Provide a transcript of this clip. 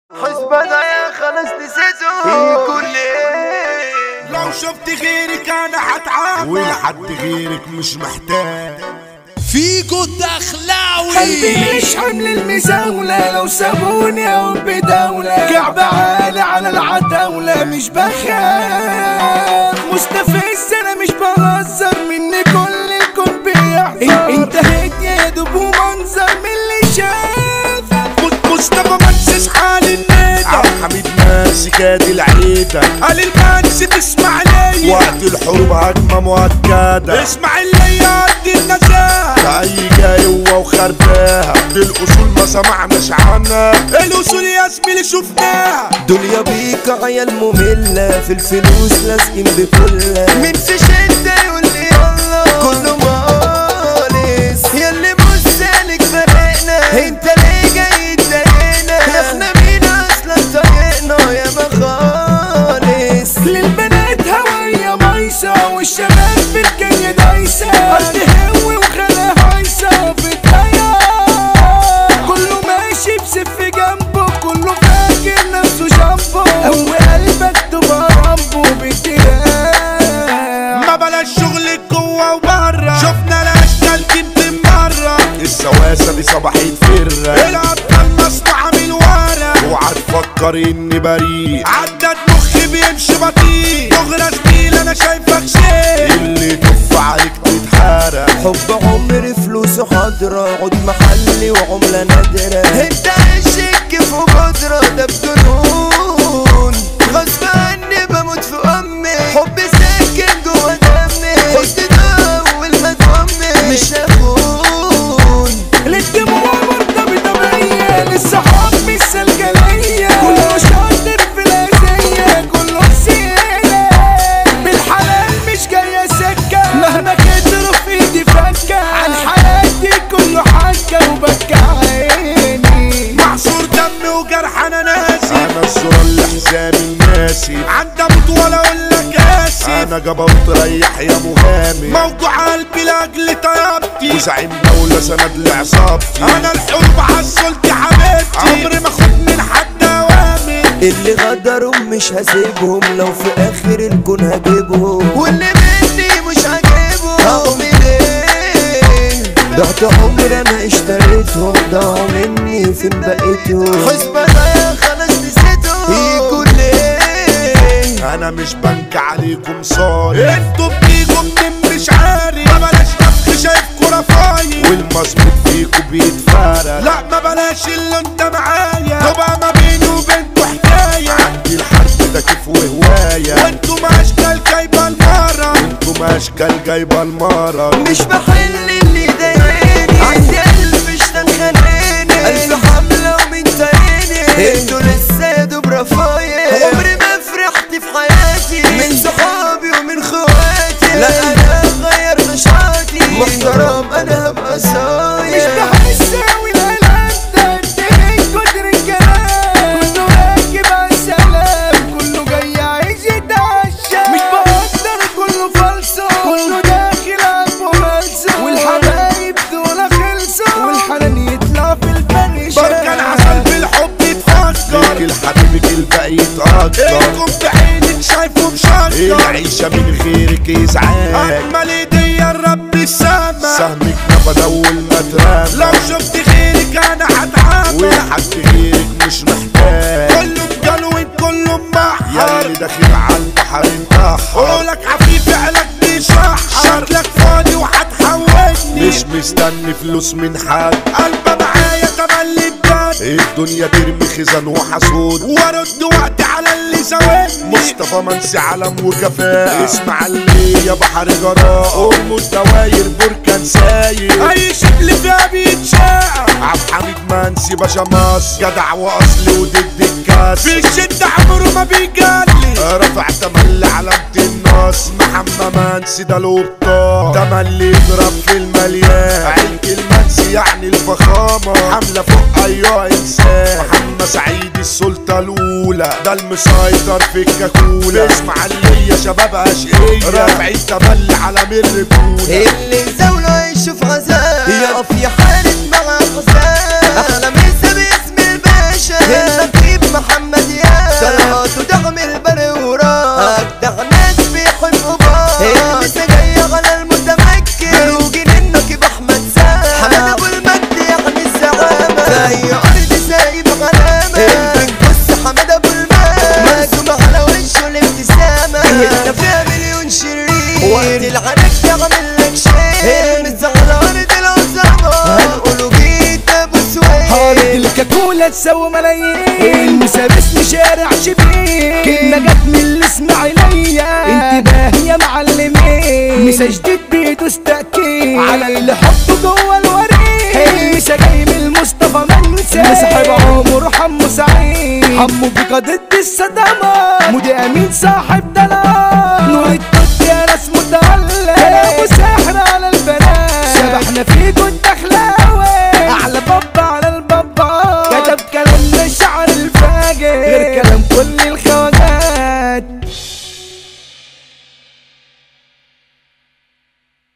حسب يا خلاص نسيته كل لو شفت غيرك انا هتعامل ولحد غيرك مش محتاج فيجو قلبي الدخلاوي مش حمل المزاولة لو سابوني أو بدولة كعب عالي على العتاولة مش بخاف مستفز أنا مش بهزر مني كل الكون بيحضر انتهيت يا دوب ومنظر من اللي شاف مصطفى منسس حال النادى عبد الحميد ماسك ادي العيدة قال المنس تسمع ليا وقت الحروب هجمة مؤكدة اسمع اللي يعدي النزاهة اي جايوة وخرباها دي الاصول ما سمعناش عنها الاصول يا زميلي شفناها دنيا بيك عيال مملة في الفلوس لازقين بكلها مين في شدة يقول لي يلا كله مالس ياللي بص لك فرقنا انت ليه جاي تضايقنا احنا مين اصلا طايقنا يا خالص للبنات هواية مايسة والشباب في الجاية دايسة أرض هوي وخلا هايسة في الطيار كله ماشي بسف جنبه كله فاكر نفسه جنبه هو قلبك تبقى ربه باتجاه ما بلاش شغل جوه وبره شفنا الاشكال كنت مرة السواسة دي صباحية فرة الابطال مصنوعة من ورا اوعى تفكر اني بريء عدد مخي بيمشي بطيء دغري زميل انا شايفك شيء اللي تف عليك تتحرق حب عمري فلوسه حاضرة عود محلي وعملة نادرة انت عشق في بودرة ده بجنون غصب عني بموت في امي حب ساكن جوا دمي حسن ده اول ما تغمي مش هخون للدموع مرتبطة بيا للصحاب مش سلجلية كله شاطر في الأذية كله سيلة بالحلال مش جاية سكة مهما كتروا في ايدي فكة عن حياتي كله حكة وبكى عيني معصور دمي وجرح انا ناسي انا الصورة اللي حزامي ناسي عند اموت ولا اقول لك اسف انا جبروت تريح يا مهامي موجوع قلبي لاجل طيبتي وزعيم دولة سند لعصابتي انا الحب عالسلطة حبيبتي عمري ما خد من حد اوامر اللي غدروا مش هسيبهم لو في اخر الكون هجيبهم واللي مني مش هجيبهم هقوم ايه ضعت عمري انا اشتريتهم ضاعوا مني فين بقيتهم حسب انا يا خلاص نسيتهم يجوا ليه انا مش بنك عليكم صاير انتوا بتيجوا منين مش عارف ما بلاش نفخ شايفكوا رفايق والمظبوط فيكوا بيتفرق لا ما بلاش اللي انت معايا تبقى ما بيني وبينكوا حكايه عندي الحرب ده كيف وهوايه وانتوا ما اشكال جايبه المره وانتوا ما اشكال جايبه المره مش بحل اللي ضايقني عندي قلب مش تنخنقني ألف حملة ومن تاني انتوا لسه يا دوب رفايق عمري ما فرحت في حياتي من صحابي ومن خواتي لا انا غير نشاطي محترم انا هبقى مش صايع بحس اوي الالم ده اديك كتر الكلام كله راكب على السلام كله جاي عايز يتعشى مش بقدر كله فالصو كله داخل عالبو ملسو والحبايب دول خلصوا والحنان يطلع في الفرشة بركة العسل بالحب يتفكر ليك الحبيب الباقي يتقدر انكم بعينك شايفه مشكر العيشة من غيرك ازعاج اجمل هدية الرب السما سهمك نفد اول ما ترمى لو شفت غيرك انا هتعامل ولحد غيرك مش محتاج كله مجلوين كله محر يا اللي داخل على البحر انتحر قولك عفيف علاج بيشحر شكلك فاضي وهتحولني مش مستني فلوس من حد قلبه معايا تملي بجد الدنيا ترمي خزان وحسود وارد وقت على اللي زودني مصطفى منسي علم وكفاء اسمع اللي يا بحر جراء ام الدواير بركان ساير اي شكل فيها بيتشاع عبد حميد منسي باشا مصر جدع واصلي وضد الكاس في الشدة عمره ما بيجلي رفع تملي علامة الناس محمد منسي ده له بطاق تملي يضرب في المليان عيلة المنسي يعني الفخامة حملة فوق أيها إنسان محمد سعيد السلطة الأولى ده المسيطر في الكاكولا اسمع اللي يا شباب أشقية رافع التملي على من الرجولة اللي زاوله يشوف عذاب يقف يحارب مع حساب احلى مسا باسم الباشا النقيب محمد دولة تسوي ملايين المسابس شارع شبيه كلمة جت من الاسماعيلية انتباه يا معلمين مسا جديد بيدوس تأكيد على اللي حطه جوه الوريد المسا جاي من المصطفى منسى صاحب عمر حمو سعيد حمو بيكا ضد الصدمة مودي امين صاحب دلال نور التوت يا ناس متعلق كلامه ساحر على البنات سبحنا فيكوا الدخلاوي اعلى بابا على البابا كتب كلام شعر الفاجر غير كلام كل